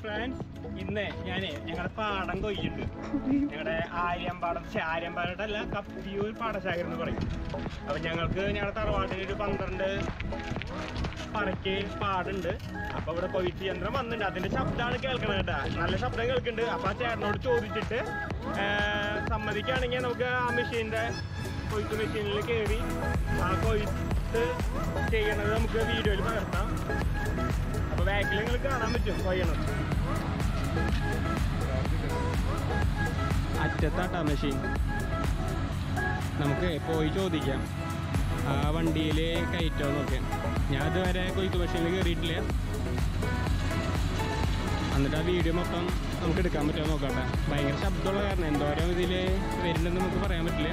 Friends ഇന്ന് ഞാന് ഞങ്ങളുടെ പാടം കൊയ്യുണ്ട് ഞങ്ങളുടെ ആര്യമ്പാടം ശ്ശെ, ആര്യമ്പാടത്തല്ല കപ്പിയൂർ പാടശേഖരം എന്ന് പറയും അപ്പൊ ഞങ്ങൾക്ക് ഞങ്ങളുടെ തറവാട്ടിൽ ഒരു പന്ത്രണ്ട് പറയ്ക്ക് പാടുണ്ട് അപ്പൊ ഇവിടെ കൊയ്ത്ത് യന്ത്രം വന്നിട്ടുണ്ട് അതിന്റെ ശബ്ദമാണ് കേൾക്കണത് കേട്ടാ നല്ല ശബ്ദം കേൾക്കുന്നുണ്ട് അപ്പൊ ആ ചേട്ടനോട് ചോദിച്ചിട്ട് ആ, സമ്മതിക്കുകയാണെങ്കിൽ നമുക്ക് ആ മെഷീന്റെ കൊയ്ത്ത് മെഷീനിൽ കയറി ആ കൊയ്ത്ത് ചെയ്യണത് നമുക്ക് വീഡിയോയിൽ പകർത്താം അപ്പൊ ബാക്കിൽ നിങ്ങൾ കാണാൻ പറ്റും കൊയ്യണം അറ്റത്താട്ടാ മെഷീൻ നമുക്ക് പോയി ചോദിക്കാം ആ വണ്ടിയിൽ കയറ്റോ നോക്കെ ഞാൻ ഇതുവരെ കൊയ്ത്ത് മെഷീനിൽ കയറിയിട്ടില്ല എന്നിട്ട് ആ വീഡിയോ മൊത്തം നമുക്ക് എടുക്കാൻ പറ്റുമോ നോക്കട്ടെ ഭയങ്കര ശബ്ദമുള്ള കാരണം എന്തോരം ഇതിൽ വരുന്നുണ്ടെന്ന് നമുക്ക് പറയാൻ പറ്റില്ല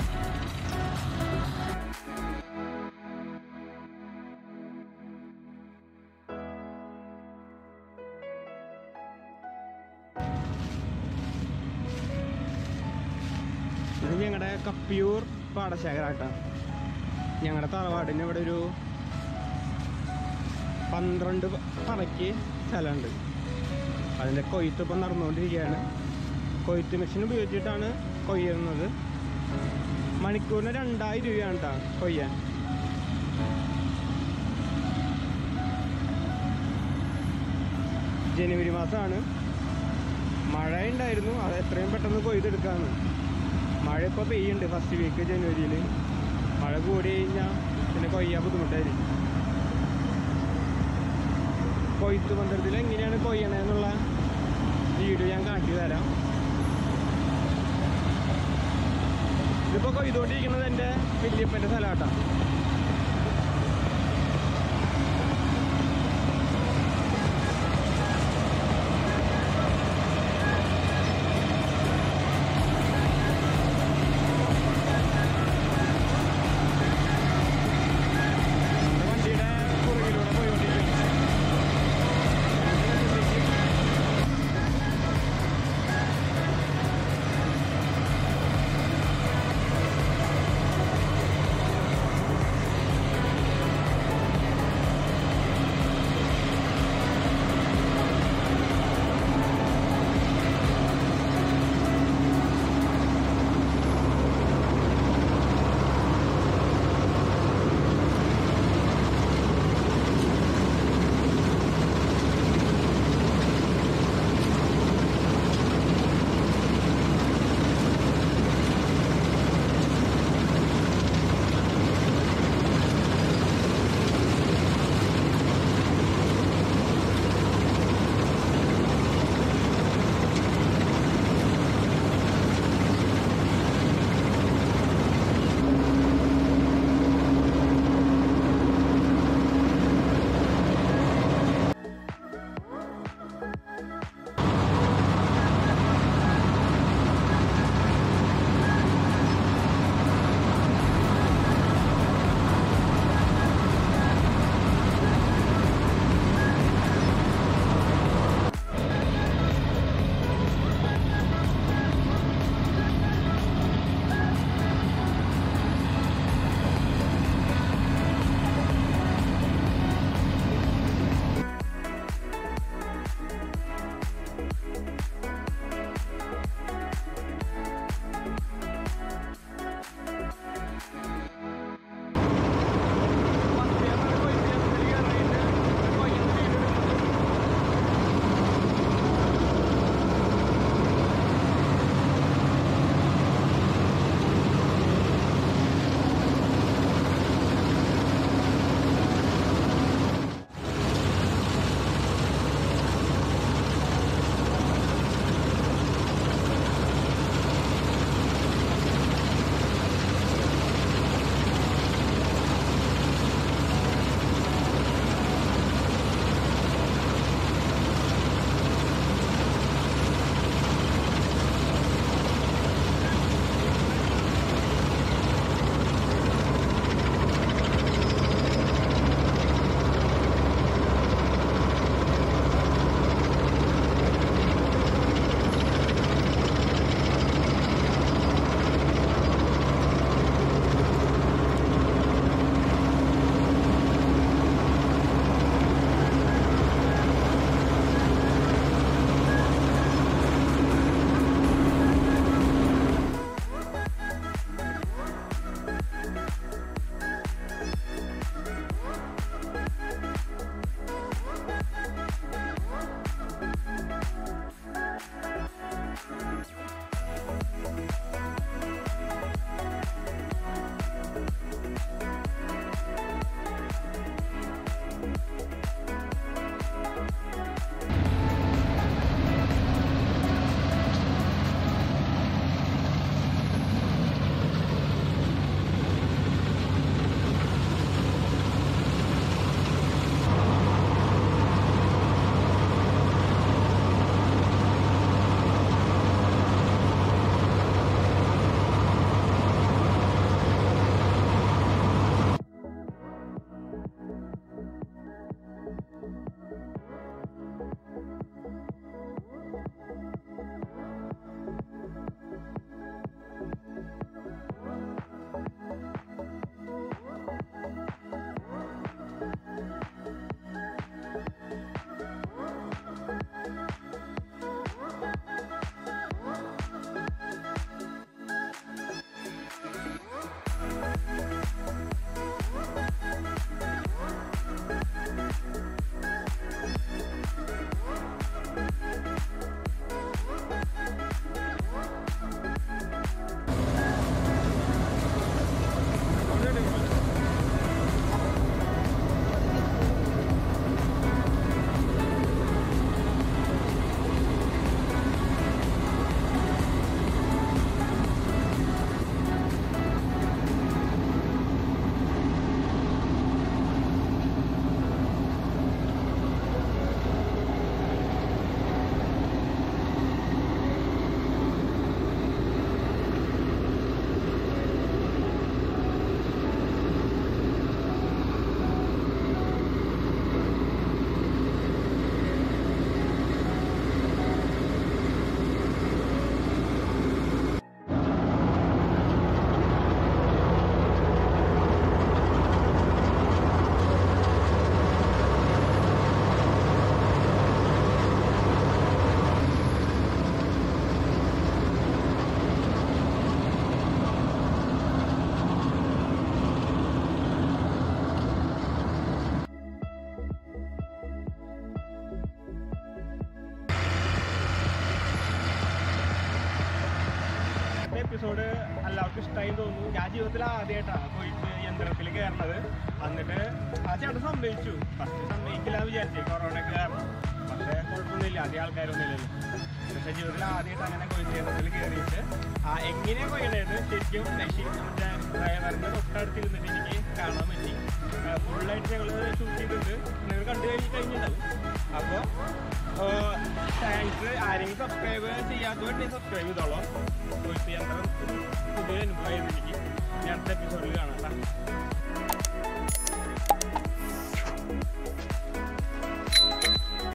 ഇത് ഞങ്ങളുടെ കപ്പിയൂർ പാടശേഖരാട്ടാ ഞങ്ങളുടെ തറവാടിന് ഇവിടെ ഒരു പന്ത്രണ്ട് പ- പറയ്ക്ക് സ്ഥലമുണ്ട് അതിൻ്റെ കൊയ്ത്ത് ഇപ്പം നടന്നുകൊണ്ടിരിക്കുകയാണ് കൊയ്ത്ത് മെഷീൻ ഉപയോഗിച്ചിട്ടാണ് കൊയ്യുന്നത് മണിക്കൂറിന് രണ്ടായിരം രൂപയാണ് കേട്ടോ കൊയ്യാൻ ജനുവരി മാസമാണ് മഴ ഉണ്ടായിരുന്നു അത് എത്രയും പെട്ടെന്ന് കൊയ്തെടുക്കാന്ന് മഴ ഇപ്പോൾ പെയ്യുണ്ട് ഫസ്റ്റ് വീക്ക് ജനുവരിയിൽ മഴ കൂടി കഴിഞ്ഞാൽ പിന്നെ കൊയ്യാൻ ബുദ്ധിമുട്ടായിരിക്കും കൊയ്ത്ത് പന്തലത്തിൽ എങ്ങനെയാണ് കൊയ്യണതെന്നുള്ള വീഡിയോ ഞാൻ കാട്ടി തരാം ഇതിപ്പോൾ കൊയ്തുകൊണ്ടിരിക്കുന്നത് എൻ്റെ വല്യപ്പൻ്റെ സ്ഥലമാട്ടാണ് വണ്ടിയുടെ പുറകിലൂടെ പോയിക്കൊണ്ടിരിക്കുന്നു എപ്പിസോഡ് എല്ലാവർക്കും ഇഷ്ടമായി തോന്നുന്നു ഞാൻ ജീവിതത്തിൽ ആദ്യമായിട്ടാണ് പോയിട്ട് യന്ത്രത്തിൽ കയറുന്നത് എന്നിട്ട് ആ ചേട്ടൻ സമ്മതിച്ചു ഫസ്റ്റ് സമ്മതിക്കില്ല എന്ന് വിചാരിച്ചു കൊറോണ ഒക്കെ കാരണം പക്ഷേ കുഴപ്പമൊന്നുമില്ല അധികം ആൾക്കാരൊന്നും ഇല്ലല്ലോ പക്ഷേ ജീവിതത്തിൽ ആദ്യമായിട്ട് അങ്ങനെ കൊയ്ത്ത് യന്ത്രത്തിൽ കയറിയിട്ട് ആ എങ്ങനെയാ കൊയ്യണേന്ന് ശരിക്കും മെഷീൻ മറ്റേ ഡ്രൈവറിന്റെ തൊട്ടടുത്ത് ഇരുന്നിട്ട് എനിക്ക് കാണാൻ പറ്റി ഫുള്ളായിട്ട് ഞങ്ങൾ ഷൂട്ട് ചെയ്തിട്ട് നിങ്ങൾ കണ്ടു കഴിഞ്ഞ് കഴിഞ്ഞിട്ടുണ്ടാവും അപ്പോൾ താങ്ക്സ് ആരെങ്കിലും സബ്സ്ക്രൈബ് ചെയ്യാത്തവരുണ്ടെങ്കിൽ സബ്സ്ക്രൈബ് ചെയ്തോളാം കൊയ്ത്ത് യന്ത്രം ഒരു പുതിയ അനുഭവമായിരുന്നു എനിക്ക് ഞാൻ അടുത്ത എപ്പിസോഡിൽ കാണാം ട്ടാ.